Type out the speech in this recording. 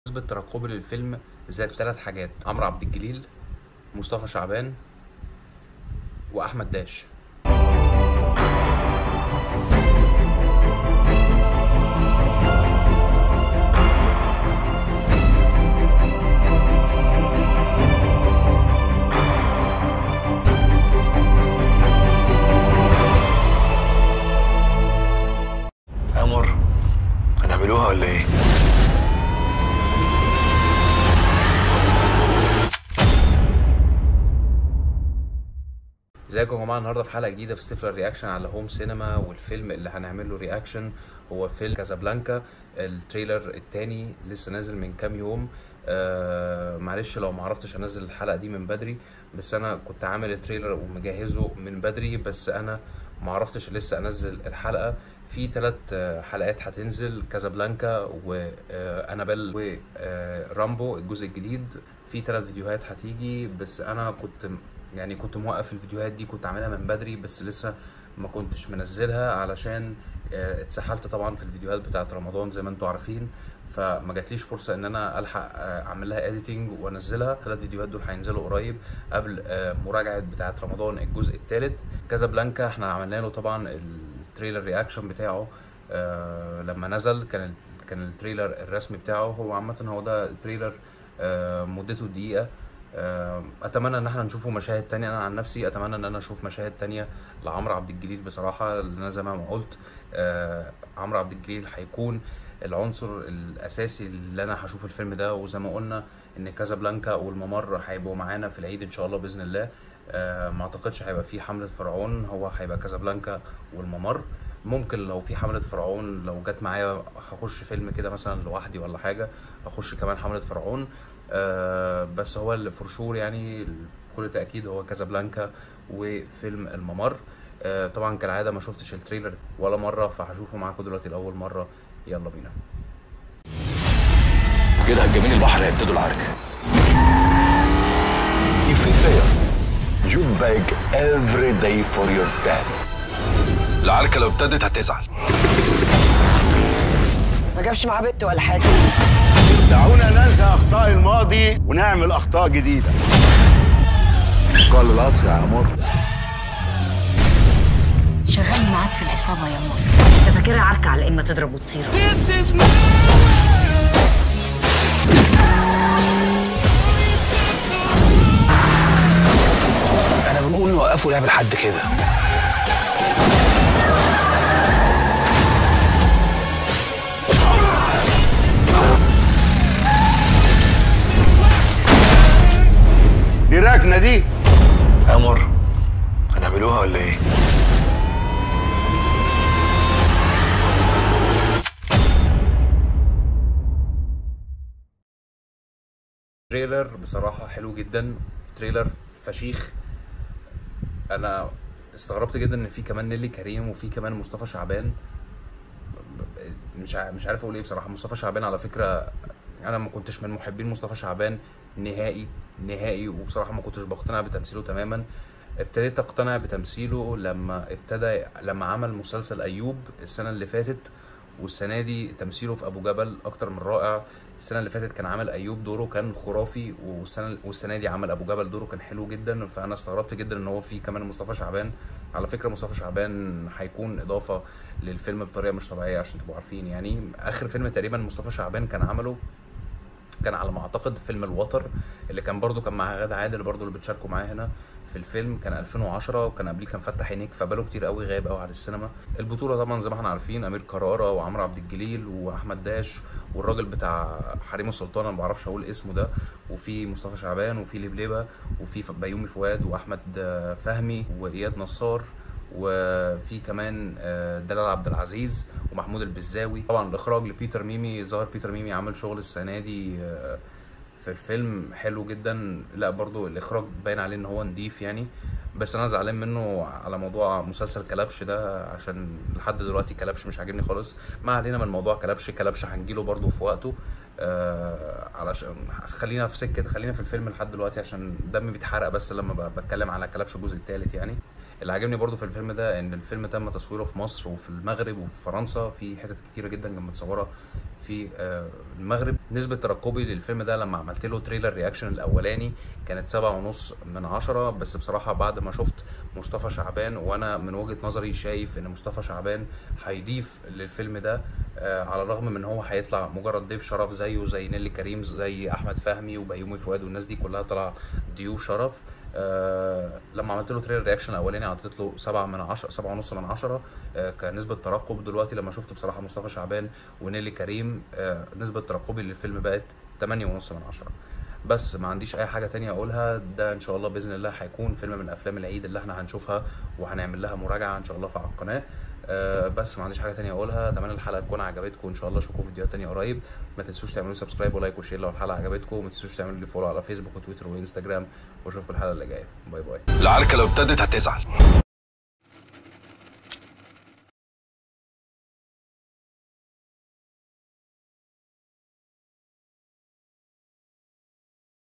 نسبة ترقبي للفيلم زاد ثلاث حاجات عمرو عبد الجليل مصطفى شعبان واحمد داش أمر هنعملوها ولا إيه؟ ازيكم يا جماعه النهارده في حلقه جديده في ستيفلر رياكشن على هوم سينما والفيلم اللي هنعمل له رياكشن هو فيلم كازابلانكا التريلر التاني لسه نازل من كام يوم آه معلش لو ما عرفتش انزل الحلقه دي من بدري بس انا كنت عامل التريلر ومجهزه من بدري بس انا ما عرفتش لسه انزل الحلقه في ثلاث حلقات هتنزل كازابلانكا وانابيل ورامبو الجزء الجديد في ثلاث فيديوهات هتيجي بس انا كنت يعني كنت موقف الفيديوهات دي كنت عاملها من بدري بس لسه ما كنتش منزلها علشان آه، اتسحلت طبعا في الفيديوهات بتاعت رمضان زي ما انتم عارفين فما جاتليش فرصه ان انا الحق آه، اعمل لها اديتنج وانزلها الثلاث فيديوهات دول هينزلوا قريب قبل آه، مراجعه بتاعت رمضان الجزء الثالث كازابلانكا احنا عملنا له طبعا التريلر رياكشن بتاعه آه، لما نزل كان كان التريلر الرسمي بتاعه هو عامه هو ده تريلر آه، مدته دقيقه آه، اتمنى ان احنا نشوفه مشاهد تانية انا عن نفسي اتمنى ان انا اشوف مشاهد تانية لعمرو عبد الجليل بصراحه لان انا زي ما قلت آه، عمرو عبد الجليل هيكون العنصر الاساسي اللي انا هشوف الفيلم ده وزي ما قلنا ان كازابلانكا والممر هيبقوا معانا في العيد ان شاء الله باذن الله آه، ما اعتقدش هيبقى في حمله فرعون هو هيبقى كازابلانكا والممر ممكن لو في حمله فرعون لو جت معايا هخش فيلم كده مثلا لوحدي ولا حاجه اخش كمان حمله فرعون آه، بس هو اللي فرشور يعني بكل تاكيد هو كازابلانكا وفيلم الممر آه، طبعا كالعاده ما شفتش التريلر ولا مره فهشوفه معاكم دلوقتي لاول مره يلا بينا كده هجامين البحر هيبتدوا العركة If you fail, you beg every day for your death. العركة لو ابتدت هتزعل ما جابش معاه بنت ولا حاجه دعونا ننسى اخطاء الماضي ونعمل اخطاء جديده قال الأصل يا أمور شغال معاك في العصابة يا مور انت فاكرها عركة على اما تضرب وتصير أنا بنقول نوقفوا لعب لحد كده دي ركنه دي أمر هنعملوها ولا إيه؟ تريلر بصراحة حلو جدا تريلر فشيخ انا استغربت جدا ان في كمان نيلي كريم وفي كمان مصطفى شعبان مش ع- مش عارف اقول ايه بصراحة مصطفى شعبان على فكرة انا ما كنتش من محبين مصطفى شعبان نهائي نهائي وبصراحة ما كنتش بقتنع بتمثيله تماما ابتديت اقتنع بتمثيله لما ابتدى لما عمل مسلسل ايوب السنة اللي فاتت والسنه دي تمثيله في ابو جبل اكتر من رائع السنه اللي فاتت كان عامل ايوب دوره كان خرافي والسنه والسنه دي عمل ابو جبل دوره كان حلو جدا فانا استغربت جدا ان هو في كمان مصطفى شعبان على فكره مصطفى شعبان هيكون اضافه للفيلم بطريقه مش طبيعيه عشان تبقوا عارفين يعني اخر فيلم تقريبا مصطفى شعبان كان عمله كان على ما اعتقد فيلم الوتر اللي كان برضو كان مع غادة عادل برضو اللي بتشاركوا معاه هنا في الفيلم كان 2010 وكان قبليه كان فتح عينيك فبقاله كتير قوي غايب قوي عن السينما البطوله طبعا زي ما احنا عارفين امير كرارة وعمرو عبد الجليل واحمد داش والراجل بتاع حريم السلطان انا ما بعرفش اقول اسمه ده وفي مصطفى شعبان وفي لبلبه وفي بيومي فؤاد واحمد آه، فهمي واياد نصار وفي كمان آه، دلال عبد العزيز ومحمود البزاوي طبعا الاخراج لبيتر ميمي ظهر بيتر ميمي عامل شغل السنه دي آه، في الفيلم حلو جدا لا برضو الاخراج باين عليه ان هو نضيف يعني بس انا زعلان منه على موضوع مسلسل كلبش ده عشان لحد دلوقتي كلبش مش عاجبني خالص ما علينا من موضوع كلبش كلبش هنجيله برضو في وقته آه علشان خلينا في سكه خلينا في الفيلم لحد دلوقتي عشان دمي بيتحرق بس لما ب- بتكلم على كلبش الجزء الثالث يعني اللي عجبني برضو في الفيلم ده ان الفيلم تم تصويره في مصر وفي المغرب وفي فرنسا في حتت كتيره جدا كانت متصوره في آه، المغرب نسبة ترقبي للفيلم ده لما عملت له تريلر رياكشن الأولاني كانت سبعة ونص من عشرة بس بصراحة بعد ما شفت مصطفى شعبان وأنا من وجهة نظري شايف إن مصطفى شعبان هيضيف للفيلم ده آه، على الرغم من إن هو هيطلع مجرد ضيف شرف زيه زي نيلي كريم زي أحمد فهمي وبيومي فؤاد والناس دي كلها طلع ضيوف شرف آه لما عملت له تريلر رياكشن الاولاني عطيت له 7 من 10 7 ونص من 10 آه كنسبه ترقب دلوقتي لما شفت بصراحه مصطفى شعبان ونيلي كريم آه نسبه ترقبي للفيلم بقت 8 ونص من 10 بس ما عنديش اي حاجه تانية اقولها ده ان شاء الله باذن الله هيكون فيلم من افلام العيد اللي احنا هنشوفها وهنعمل لها مراجعه ان شاء الله في على القناه آه بس ما عنديش حاجه تانية اقولها اتمنى الحلقه تكون عجبتكم ان شاء الله اشوفكم في فيديوهات تانية قريب ما تنسوش تعملوا سبسكرايب ولايك وشير لو الحلقه عجبتكم وما تنسوش تعملوا لي فولو على فيسبوك وتويتر وانستجرام واشوفكم الحلقه اللي جايه باي باي العركه لو ابتدت هتزعل